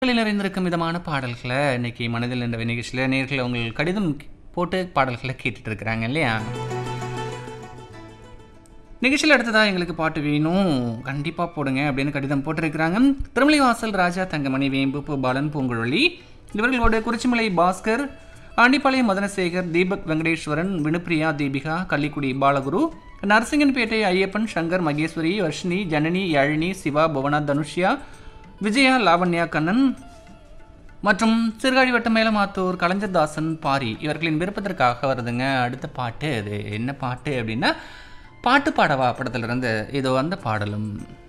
பாடல்களில் நிறைந்திருக்கும் விதமான பாடல்களை இன்னைக்கு மனதில் என்ற நிகழ்ச்சியில் நேர்களை உங்கள் கடிதம் போட்டு பாடல்களை கேட்டுட்டு இருக்கிறாங்க இல்லையா நிகழ்ச்சியில் அடுத்ததாக எங்களுக்கு பாட்டு வேணும் கண்டிப்பாக போடுங்க அப்படின்னு கடிதம் போட்டிருக்கிறாங்க திருமலைவாசல் ராஜா தங்கமணி வேம்பு பூ பாலன் பூங்குழலி இவர்களோட குறிச்சிமலை பாஸ்கர் ஆண்டிப்பாளையம் மதனசேகர் தீபக் வெங்கடேஸ்வரன் வினுப்பிரியா தீபிகா கள்ளிக்குடி பாலகுரு நரசிங்கன்பேட்டை ஐயப்பன் சங்கர் மகேஸ்வரி வர்ஷினி ஜனனி யாழினி சிவா புவனா தனுஷ்யா விஜயா லாவண்யா கண்ணன் மற்றும் சிறுகாழி வட்டம் மேலமாத்தூர் கலைஞர்தாசன் பாரி இவர்களின் விருப்பத்திற்காக வருதுங்க அடுத்த பாட்டு அது என்ன பாட்டு அப்படின்னா பாட்டு பாடவா படத்திலிருந்து இதோ அந்த பாடலும்